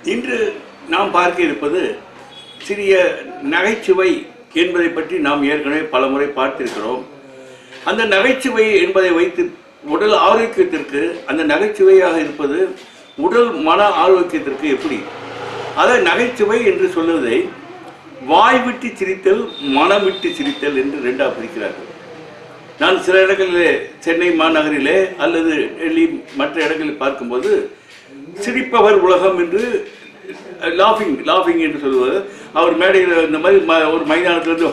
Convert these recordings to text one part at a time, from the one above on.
இன்று நாம் பார்க்க இருப்பது சிறிய நகைச்சுவை என்பதை பற்றி நாம் ஏற்கனவே பலமுறை பார்த்திருக்கிறோம் அந்த நகைச்சுவை என்பதை வைத்து உடல் ஆரோக்கியத்திற்கு அந்த நகைச்சுவையாக இருப்பது உடல் மன ஆரோக்கியத்திற்கு எப்படி அதை நகைச்சுவை என்று சொல்லுவதை வாய் விட்டு சிரித்தல் மனம் விட்டு சிரித்தல் என்று ரெண்டாக பிரிக்கிறார்கள் நான் சில இடங்களிலே சென்னை மாநகரிலே அல்லது டெல்லி மற்ற இடங்களில் பார்க்கும்போது சிரிப்பவர் உலகம் என்று லாஃபிங் லாஃபிங் என்று சொல்லுவது அவர் மேடையில் இந்த மாதிரி ம- ஒரு மைதானத்திலிருந்து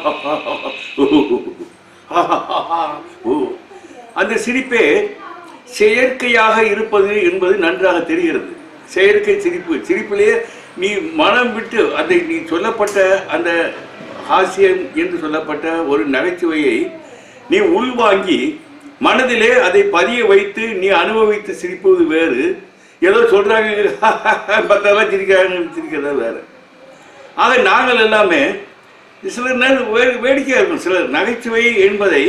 ஓ அந்த சிரிப்பே செயற்கையாக இருப்பது என்பது நன்றாக தெரிகிறது செயற்கை சிரிப்பு சிரிப்பிலே நீ மனம் விட்டு அதை நீ சொல்லப்பட்ட அந்த ஹாஸ்யம் என்று சொல்லப்பட்ட ஒரு நகைச்சுவையை நீ உள்வாங்கி மனதிலே அதை பதிய வைத்து நீ அனுபவித்து சிரிப்பது வேறு ஏதோ சொல்றாங்க மற்றெல்லாம் சிரிக்கிறாங்க சிரிக்கிறதா வேறு ஆக நாங்கள் எல்லாமே சிலர் நேரம் வே- வேடிக்கையாக இருக்கும் சிலர் நகைச்சுவை என்பதை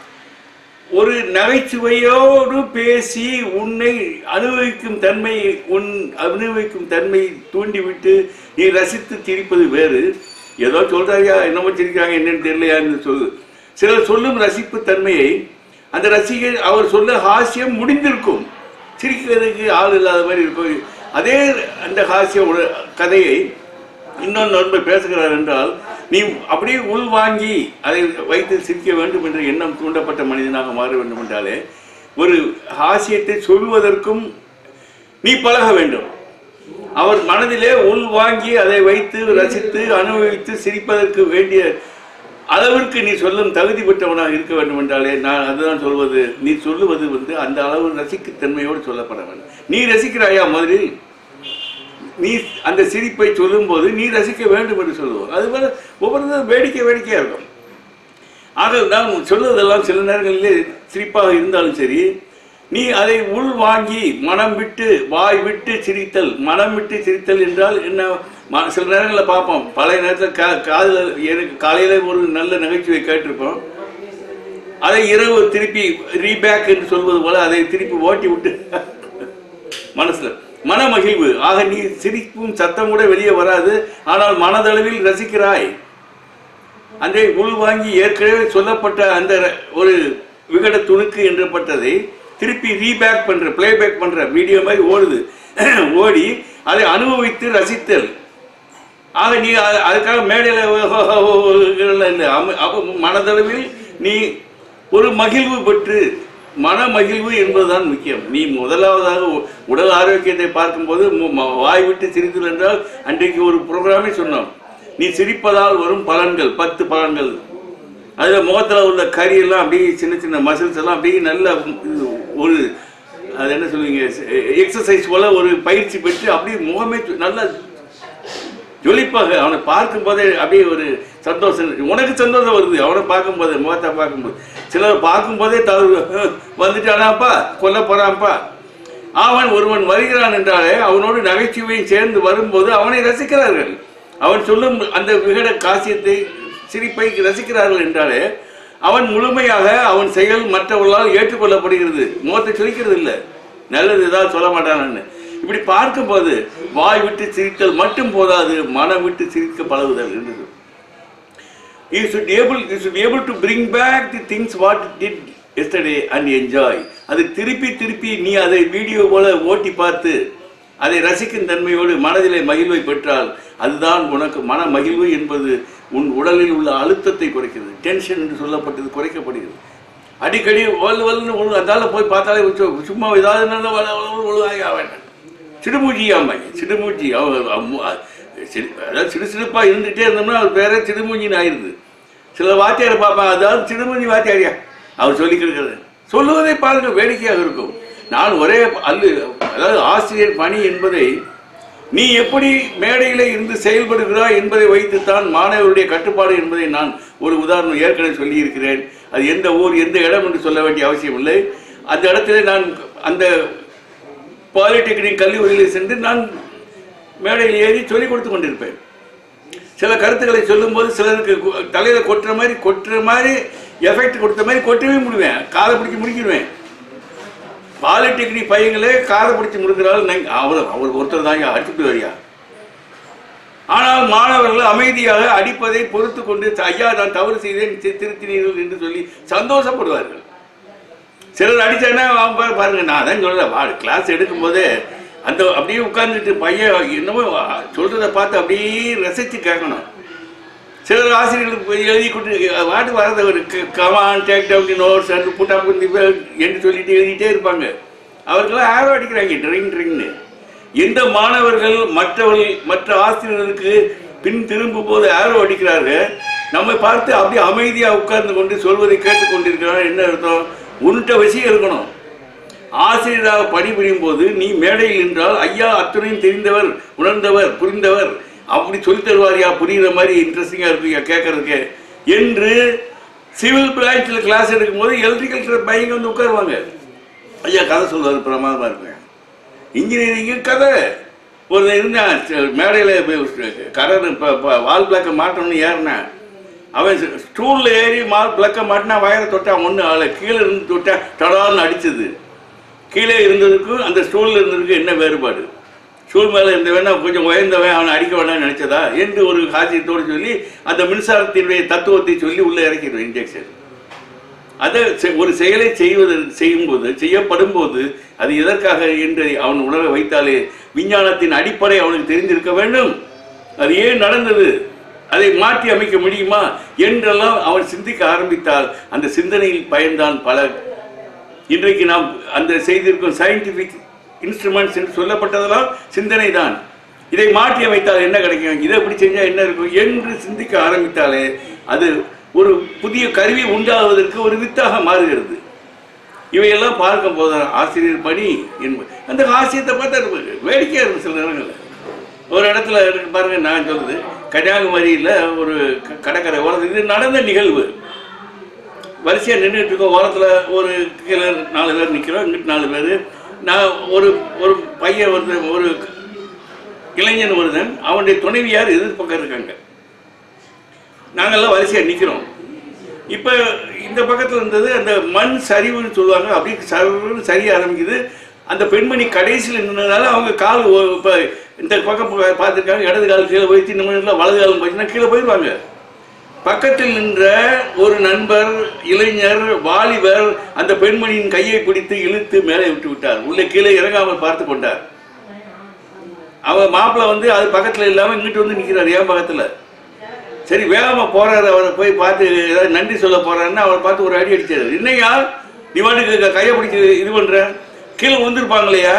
ஒரு நகைச்சுவையோடு பேசி உன்னை அனுபவிக்கும் தன்மை உன் அனுபவிக்கும் தன்மை தூண்டிவிட்டு நீ ரசித்து சிரிப்பது வேறு ஏதோ சொல்றாங்க என்னமோ சிரிக்கிறாங்க என்னன்னு தெரியலையான்னு சொல்லு சிலர் சொல்லும் ரசிப்பு தன்மையை அந்த ரசிகர் அவர் சொல்ல ஹாஸ்யம் முடிந்திருக்கும் சிரிக்கிறதுக்கு ஆள் இல்லாத மாதிரி இருக்கும் அதே அந்த ஹாஸ்ய உட- கதையை இன்னொரு நண்பர் பேசுகிறார் என்றால் நீ அப்படியே உள்வாங்கி அதை வைத்து சிரிக்க வேண்டும் என்ற எண்ணம் தூண்டப்பட்ட மனிதனாக மாற வேண்டும் என்றாலே ஒரு ஹாஸ்யத்தை சொல்வதற்கும் நீ பழக வேண்டும் அவர் மனதிலே உள்வாங்கி அதை வைத்து ரசித்து அனுபவித்து சிரிப்பதற்கு வேண்டிய அளவிற்கு நீ சொல்லும் தகுதி பெற்றவனாக இருக்க வேண்டும் என்றாலே நான் அதுதான் சொல்வது நீ சொல்லுவது வந்து அந்த அளவு ரசிக்கத்தன்மையோடு சொல்லப்பட வேண்டும் நீ ரசிக்கிறாயா முதலில் நீ அந்த சிரிப்பை சொல்லும்போது நீ ரசிக்க வேண்டும் என்று சொல்லுவோம் அதுபோல ஒவ்வொருத்தரும் வேடிக்கை வேடிக்கையாக இருக்கும் ஆக நான் சொல்லுவதெல்லாம் சில நேரங்களிலே சிரிப்பாக இருந்தாலும் சரி நீ அதை உள் வாங்கி மனம் விட்டு வாய் விட்டு சிரித்தல் மனம் விட்டு சிரித்தல் என்றால் என்ன ம- சில நேரங்களில் பார்ப்போம் பழைய நேரத்தில் கா காதில் எனக்கு காலையில் ஒரு நல்ல நகைச்சுவை கேட்டிருப்போம் அதை இரவு திருப்பி ரீபேக் என்று சொல்வது போல அதை திருப்பி ஓட்டி விட்டு மனசுல மன மகிழ்வு ஆக நீ சிரிப்பும் சத்தம் கூட வெளியே வராது ஆனால் மனதளவில் ரசிக்கிறாய் அந்த உள்வாங்கி ஏற்கனவே சொல்லப்பட்ட அந்த ர- ஒரு விகட துணுக்கு என்றப்பட்டதை திருப்பி ரீபேக் பண்ற பிளேபேக் பண்ற வீடியோ மாதிரி ஓடுது ஓடி அதை அனுபவித்து ரசித்தல் ஆக நீ அ- அதுக்காக மேடையில் இல்லை அம- அப்ப மனதளவில் நீ ஒரு மகிழ்வு பெற்று மன மகிழ்வு என்பதுதான் முக்கியம் நீ முதலாவதாக உ- உடல் ஆரோக்கியத்தை பார்க்கும்போது மு- ம- வாய் விட்டு சிரித்தல் என்றால் அன்றைக்கு ஒரு ப்ரோக்ராமே சொன்னோம் நீ சிரிப்பதால் வரும் பலன்கள் பத்து பலன்கள் அதில் முகத்தில் உள்ள கரியெல்லாம் அப்படியே சின்ன சின்ன மசில்ஸ் எல்லாம் அப்படியே நல்ல இது ஒரு அது என்ன சொல்லுவீங்க எக்ஸசைஸ் போல ஒரு பயிற்சி பெற்று அப்படியே முகமே சு- நல்லா ஜொலிப்பாக அவனை பார்க்கும்போதே அப்படியே ஒரு சந்தோஷம் உனக்கு சந்தோஷம் வருது அவனை பார்க்கும்போது முகத்தை பார்க்கும்போது சிலர் பார்க்கும்போதே தவறு வந்துட்டானாப்பா கொல்ல போறான்ப்பா அவன் ஒருவன் வருகிறான் என்றாலே அவனோடு நகைச்சுவையும் சேர்ந்து வரும்போது அவனை ரசிக்கிறார்கள் அவன் சொல்லும் அந்த விகட காசியத்தை சிரிப்பை ரசிக்கிறார்கள் என்றாலே அவன் முழுமையாக அவன் செயல் மற்றவர்களால் ஏற்றுக்கொள்ளப்படுகிறது முகத்தை சொல்லிக்கிறது இல்லை நல்லது ஏதாவது சொல்ல மாட்டானு இப்படி பார்க்கும்போது வாய் விட்டு சிரித்தல் மட்டும் போதாது மனம் விட்டு சிரிக்க பழகுதல் என்று you should able you should be able to bring back the things what you did yesterday and enjoy அது திருப்பி திருப்பி நீ அதை வீடியோ போல ஓட்டி பார்த்து அதை ரசிக்கும் தன்மையோடு மனதிலே மகிழ்வை பெற்றால் அதுதான் உனக்கு மன மகிழ்வு என்பது உன் உடலில் உள்ள அழுத்தத்தை குறைக்கிறது டென்ஷன் என்று சொல்லப்பட்டது குறைக்கப்படுகிறது அடிக்கடி வல் வல்னு உழு அதால போய் பார்த்தாலே சு- சும்மா ஏதாவது நல்ல வள உழுவாங்க அவன் சிடுமூஞ்சி ஆமாங்க சிடுமூஞ்சி அவ அம்மு- அ- சிடு- அதாவது சிடு சிடுப்பாக இருந்துகிட்டே இருந்தோம்னா அவர் பேரே சிடுமூஞ்சின்னு ஆயிடுது சில வாத்தியார் பார்ப்பாங்க அதாவது சிடுமூஞ்சி வாத்தியாரியா அவர் சொல்லி கொடுக்குறது சொல்லுவதை பாருங்க வேடிக்கையாக இருக்கும் நான் ஒரே அல்லு அதாவது ஆசிரியர் பணி என்பதை நீ எப்படி மேடையில் இருந்து செயல்படுகிறாய் என்பதை வைத்துத்தான் மாணவருடைய கட்டுப்பாடு என்பதை நான் ஒரு உதாரணம் ஏற்கனவே சொல்லியிருக்கிறேன் அது எந்த ஊர் எந்த இடம் என்று சொல்ல வேண்டிய அவசியம் இல்லை அந்த இடத்துல நான் அந்த பாலிடெக்னிக் கல்லூரியில் சென்று நான் மேடையில் ஏறி சொல்லிக் கொடுத்து கொண்டிருப்பேன் சில கருத்துக்களை சொல்லும்போது சிலருக்கு கு- தலையில கொட்டுற மாதிரி கொட்டுற மாதிரி எஃபெக்ட் கொடுத்த மாதிரி கொட்டவே முடிவேன் காதை பிடிச்சி முடிக்கிடுவேன் பாலிடெக்னிக் பையங்களே காதை பிடிச்சி முடுக்கிறாள் அவர் அவர் ஒருத்தர் தான் அடிச்சுட்டு வரியா ஆனால் மாணவர்கள் அமைதியாக அடிப்பதை பொறுத்து கொண்டு ஐயா நான் தவறு செய்தேன் தி- திருத்தினீர்கள் என்று சொல்லி சந்தோஷப்படுவார்கள் சிலர் அடிச்சானா அவங்க பாரு- பாருங்க நான் அதான் சொல்றேன் வா கிளாஸ் எடுக்கும்போதே அந்த அப்படியே உட்கார்ந்துட்டு பையன் என்னமோ சொல்றதை பார்த்து அப்படியே ரசித்து கேட்கணும் சிலர் ஆசிரியர்களுக்கு போய் எழுதி கொடுத்து வாட்டு வரதவர் come on take down notes and put up என்று சொல்லிட்டு எழுதிட்டே இருப்பாங்க அவருக்கெல்லாம் ஆரோ அடிக்கிறாங்க ட்ரிங் ட்ரிங்னு எந்த மாணவர்கள் மற்றவர்கள் மற்ற ஆசிரியர்களுக்கு பின் திரும்பும் போது ஆரோ அடிக்கிறார்கள் நம்மை பார்த்து அப்படியே அமைதியாக உட்கார்ந்து கொண்டு சொல்வதை கேட்டுக்கொண்டிருக்கிறார் என்ன அர்த்தம் உன்கிட்ட விஷயம் இருக்கணும் ஆசிரியராக பணிபுரியும் போது நீ மேடையில் நின்றால் ஐயா அத்துணையும் தெரிந்தவர் உணர்ந்தவர் புரிந்தவர் அப்படி சொல்லி தருவாரியா புரியுற மாதிரி இன்ட்ரெஸ்டிங்காக இருக்குயா கேட்கறதுக்கு என்று சிவில் பிரான்ச்சில் கிளாஸ் எடுக்கும்போது எலக்ட்ரிக்கல் பையங்க வந்து உட்காருவாங்க ஐயா கதை சொல்வார் பிரமாதமாக இருக்குங்க இன்ஜினியரிங்கு கதை ஒரு இருந்தான் மேடையில் கரர் இப்போ வால் பிளாக்கை மாட்டணும்னு ஏறினேன் அவன் ஸ்டூலில் ஏறி மால் பிளக்கை மாட்டினா வயரை தொட்டான் ஒன்று ஆளை கீழே இருந்து தொட்டா டடால்னு அடிச்சது கீழே இருந்ததுக்கும் அந்த ஸ்டூலில் இருந்ததுக்கும் என்ன வேறுபாடு ஸ்டூல் மேலே இருந்தவன் அவன் கொஞ்சம் உயர்ந்தவன் அவனை அடிக்க வேண்டாம்னு நினைச்சதா என்று ஒரு காசியத்தோடு சொல்லி அந்த மின்சாரத்தினுடைய தத்துவத்தை சொல்லி உள்ளே இறக்கிடுவேன் இன்ஜெக்ஷன் அதை செ- ஒரு செயலை செய்வது செய்யும்போது செய்யப்படும் போது அது எதற்காக என்று அவன் உணர வைத்தாலே விஞ்ஞானத்தின் அடிப்படை அவனுக்கு தெரிந்திருக்க வேண்டும் அது ஏன் நடந்தது அதை மாற்றி அமைக்க முடியுமா என்றெல்லாம் அவன் சிந்திக்க ஆரம்பித்தால் அந்த சிந்தனையில் பயன்தான் பல இன்றைக்கு நாம் அந்த செய்திருக்கும் சயின்டிபிக் இன்ஸ்ட்ருமெண்ட்ஸ் என்று சொல்லப்பட்டதெல்லாம் சிந்தனை தான் இதை மாற்றி அமைத்தால் என்ன கிடைக்கும் இதை இப்படி செஞ்சால் என்ன இருக்கும் என்று சிந்திக்க ஆரம்பித்தாலே அது ஒரு புதிய கருவி உண்டாவதற்கு ஒரு வித்தாக மாறுகிறது இவையெல்லாம் பார்க்கும் போது ஆசிரியர் பணி என்பது அந்த ஆசிரியத்தை பார்த்தா நமக்கு வேடிக்கையாக இருக்கும் சில நேரங்களில் ஒரு இடத்துல இருக்கு பாருங்க நான் சொல்றது கன்னியாகுமரியில் ஒரு க- கடற்கரை ஓரத்தில் இது நடந்த நிகழ்வு வரிசையாக நின்றுட்டு இருக்கோம் ஓரத்தில் ஒரு கீழே நாலு பேர் நிற்கிறோம் இங்கிட்டு நாலு பேர் நான் ஒரு ஒரு பையன் வந்து ஒரு இளைஞன் ஒருதன் அவனுடைய துணைவியார் எதிர்பக்கம் இருக்காங்க நாங்கெல்லாம் வரிசையாக நிற்கிறோம் இப்போ இந்த பக்கத்தில் இருந்தது அந்த மண் சரிவுன்னு சொல்லுவாங்க அப்படியே சருன்னு சரிய ஆரம்பிக்குது அந்த பெண்மணி கடைசியில் நின்றதுனால அவங்க கால் இப்போ இந்த பக்கம் பா- பார்த்திருக்காங்க இடது கால் கீழே போயிடுச்சு இந்த மாதிரி வலது காலம் போயிடுச்சுன்னா கீழே போயிடுவாங்க பக்கத்தில் நின்ற ஒரு நண்பர் இளைஞர் வாலிபர் அந்த பெண்மணியின் கையை பிடித்து இழுத்து மேலே விட்டு விட்டார் உள்ளே கீழே இறங்காமல் பார்த்து கொண்டார் அவன் மாப்பிள்ளை வந்து அது பக்கத்தில் இல்லாமல் இங்கிட்டு வந்து நிற்கிறார் என் பக்கத்தில் சரி வேகமா போறாரு அவரை போய் பார்த்து ஏதாவது நன்றி சொல்ல போறாருன்னு அவரை பார்த்து ஒரு அடி அடிச்சாரு என்னையா நீ வாட்டுக்கு கையை பிடிச்சி இது பண்ற கீழே விழுந்திருப்பாங்களையா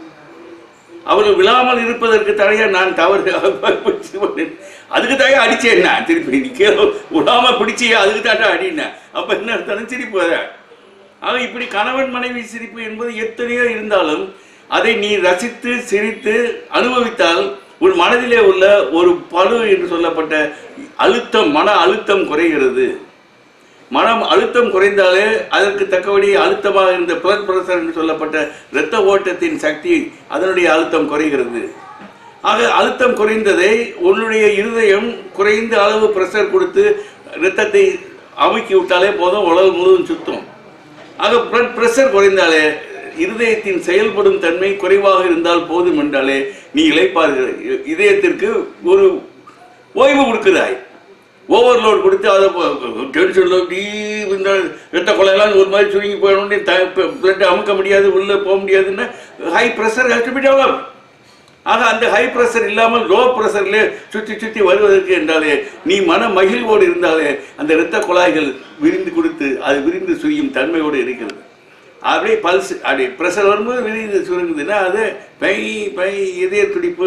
அவர் விழாமல் இருப்பதற்கு தடையா நான் தவறு அதுக்கு தாயா அடிச்சேன் நான் திருப்பி நீ கீழே விழாம பிடிச்சியா அதுக்கு தாண்டா அடினேன் அப்ப என்ன அர்த்தம் சிரிப்பு வர ஆக இப்படி கணவன் மனைவி சிரிப்பு என்பது எத்தனையோ இருந்தாலும் அதை நீ ரசித்து சிரித்து அனுபவித்தால் உன் மனதிலே உள்ள ஒரு பளு என்று சொல்லப்பட்ட அழுத்தம் மன அழுத்தம் குறைகிறது மனம் அழுத்தம் குறைந்தாலே அதற்கு தக்கபடி அழுத்தமாக இருந்த பிளட் பிரஷர் என்று சொல்லப்பட்ட இரத்த ஓட்டத்தின் சக்தி அதனுடைய அழுத்தம் குறைகிறது ஆக அழுத்தம் குறைந்ததை உன்னுடைய இருதயம் குறைந்த அளவு பிரஷர் கொடுத்து இரத்தத்தை அமுக்கி விட்டாலே போதும் உலகம் முழுவதும் சுத்தும் ஆக பிளட் பிரஷர் குறைந்தாலே இருதயத்தின் செயல்படும் தன்மை குறைவாக இருந்தால் போதும் என்றாலே நீ இளைப்பாறுகிறாய் இ- இதயத்திற்கு ஒரு ஓய்வு கொடுக்கிறாய் ஓவர்லோட் கொடுத்து அதை டென்ஷனில் டீப் இந்த ரத்த கொலையெல்லாம் ஒரு மாதிரி சுருங்கி போயிடணும்னு த பிளட் அமுக்க முடியாது உள்ளே போக முடியாதுன்னா high pressure has to be develop ஆக அந்த ஹை ப்ரெஷர் இல்லாமல் லோ ப்ரெஷர்ல சுற்றி சுற்றி வருவதற்கு என்றாலே நீ மன மகிழ்வோடு இருந்தாலே அந்த இரத்த குழாய்கள் விரிந்து கொடுத்து அது விரிந்து சுரியும் தன்மையோடு இருக்கிறது அப்படியே பல்ஸ் அப்படியே ப்ரெஷர் வரும்போது விரிந்து சுருங்குதுன்னா அது பை பை இதய துடிப்பு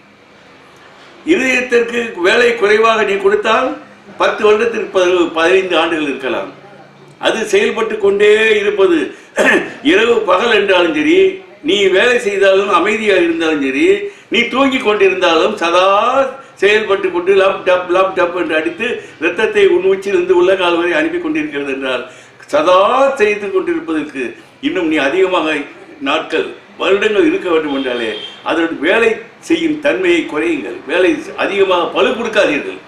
இதயத்திற்கு வேலை குறைவாக நீ கொடுத்தால் பத்து வருடத்திற்கு பதி- பதினைந்து ஆண்டுகள் இருக்கலாம் அது செயல்பட்டு கொண்டே இருப்பது இரவு பகல் என்றாலும் சரி நீ வேலை செய்தாலும் அமைதியாக இருந்தாலும் சரி நீ தூங்கி கொண்டிருந்தாலும் சதா செயல்பட்டு கொண்டு லேப்டாப் லேப்டாப் என்று அடித்து இரத்தத்தை உன் உச்சியிலிருந்து உள்ள கால் வரை அனுப்பி கொண்டிருக்கிறது என்றால் சதா செய்து கொண்டிருப்பதற்கு இன்னும் நீ அதிகமாக நாட்கள் வருடங்கள் இருக்க வேண்டும் என்றாலே அதனுடைய வேலை செய்யும் தன்மையை குறையுங்கள் வேலை அதிகமாக பளு கொடுக்காதீர்கள்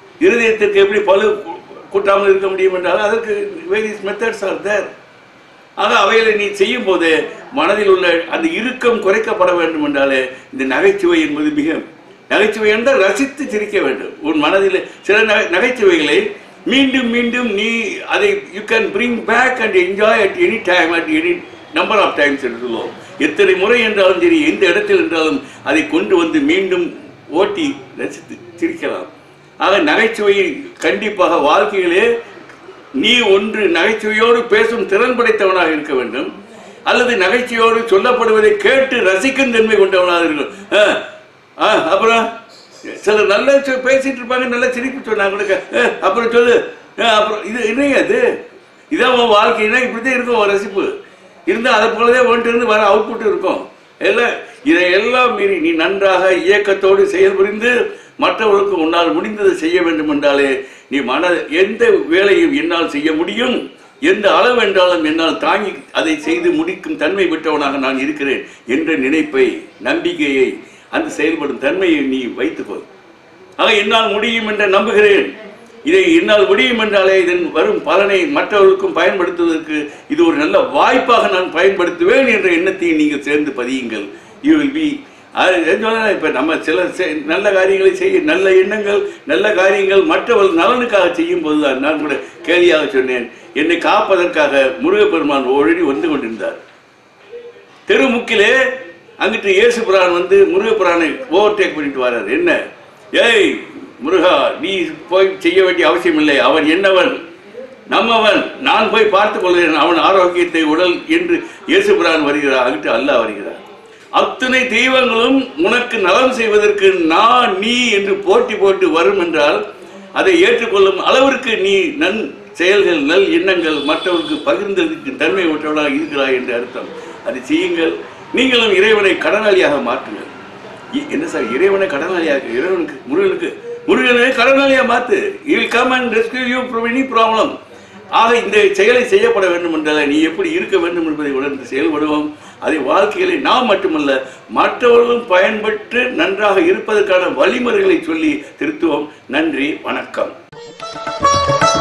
இருதயத்திற்கு எப்படி பளு கூட்டாமல் இருக்க முடியும் என்றால் அதற்கு வேரியஸ் மெத்தட்ஸ் ஆர் தேர் ஆக அவைகளை நீ செய்யும் போது மனதில் உள்ள அந்த இறுக்கம் குறைக்கப்பட வேண்டும் என்றாலே இந்த நகைச்சுவை என்பது மிக நகைச்சுவை என்றால் ரசித்து சிரிக்க வேண்டும் உன் மனதில் சில நகை நகைச்சுவைகளை மீண்டும் மீண்டும் நீ அதை you can bring back and enjoy at any time at any number of times என்று சொல்லுவோம் எத்தனை முறை என்றாலும் சரி எந்த இடத்தில் என்றாலும் அதை கொண்டு வந்து மீண்டும் ஓட்டி ரசித்து சிரிக்கலாம் ஆக நகைச்சுவையை கண்டிப்பாக வாழ்க்கையிலே நீ ஒன்று நகைச்சுவையோடு பேசும் திறன் படைத்தவனாக இருக்க வேண்டும் அல்லது நகைச்சுவையோடு சொல்லப்படுவதை கேட்டு ரசிக்கும் தன்மை கொண்டவனாக இருக்கும் ஆ, ஆ, அப்புறம் சிலர் நல்லா சொ- பேசிட்டு இருப்பாங்க நல்லா சிரிப்பு சொன்னாங்க கூட கே- ஆ, அப்புறம் சொல்லு ஆ, அப்புறம் இது என்னங்க அது இதான் உன் வாழ்க்கைனா இப்படிதான் இருக்கும் ஒரு ரசிப்பு இருந்தால் அதை போலவே ஒன்றிருந்து இருந்து வர அவுட்புட் இருக்கும் எல்லாம் இதையெல்லாம் மீறி நீ நன்றாக இயக்கத்தோடு செயல்புரிந்து மற்றவர்களுக்கு உன்னால் முடிந்ததை செய்ய வேண்டும் என்றாலே நீ மன எந்த வேலையும் என்னால் செய்ய முடியும் எந்த அளவு என்றாலும் என்னால் தாங்கி அதை செய்து முடிக்கும் தன்மை பெற்றவனாக நான் இருக்கிறேன் என்ற நினைப்பை நம்பிக்கையை அந்த செயல்படும் தன்மையை நீ வைத்துக்கொள் ஆக என்னால் முடியும் என்று நம்புகிறேன் இதை என்னால் முடியும் என்றாலே இதன் வரும் பலனை மற்றவர்களுக்கும் பயன்படுத்துவதற்கு இது ஒரு நல்ல வாய்ப்பாக நான் பயன்படுத்துவேன் என்ற எண்ணத்தை நீங்கள் சேர்ந்து பதியுங்கள் யூ வில் பி இப்போ நம்ம சில செ- நல்ல காரியங்களை செய்ய நல்ல எண்ணங்கள் நல்ல காரியங்கள் மற்றவர்கள் நலனுக்காக செய்யும் போதுதான் நான் கூட கேலியாக சொன்னேன் என்னை காப்பதற்காக முருகப்பெருமான் ஓடி வந்து கொண்டிருந்தார் தெருமுக்கிலே அங்கிட்டு இயேசு பிரான் வந்து முருகப்பிரானை ஓவர்டேக் பண்ணிட்டு வர்றார் என்ன ஏய் முருகா நீ போய் செய்ய வேண்டிய அவசியம் இல்லை அவன் என்னவன் நம்மவன் நான் போய் பார்த்துக் கொள்கிறேன் அவன் ஆரோக்கியத்தை உடல் என்று இயேசு பிரான் வருகிறார் அங்கிட்டு அல்லாஹ் வருகிறார் அத்தனை தெய்வங்களும் உனக்கு நலம் செய்வதற்கு நான் நீ என்று போட்டி போட்டு வரும் என்றால் அதை ஏற்றுக்கொள்ளும் அளவிற்கு நீ நன் செயல்கள் நல் எண்ணங்கள் மற்றவருக்கு பகிர்ந்ததற்கு தன்மை உற்றவளாக இருக்கிறாய் என்று அர்த்தம் அதை செய்யுங்கள் நீங்களும் இறைவனை கடனாளியாக மாற்றுங்கள் இ- என்ன சார் இறைவனை கடனாளியாக இறைவனுக்கு முருகனுக்கு முருகனை கடனாளியாக மாத்து will come and rescue you from any problem ஆக இந்த செயலை செய்யப்பட வேண்டும் என்றால் நீ எப்படி இருக்க வேண்டும் என்பதை உணர்ந்து செயல்படுவோம் அதை வாழ்க்கையிலே நாம் மட்டுமல்ல மற்றவர்களும் பயன்பெற்று நன்றாக இருப்பதற்கான வழிமுறைகளை சொல்லி திருத்துவோம் நன்றி வணக்கம்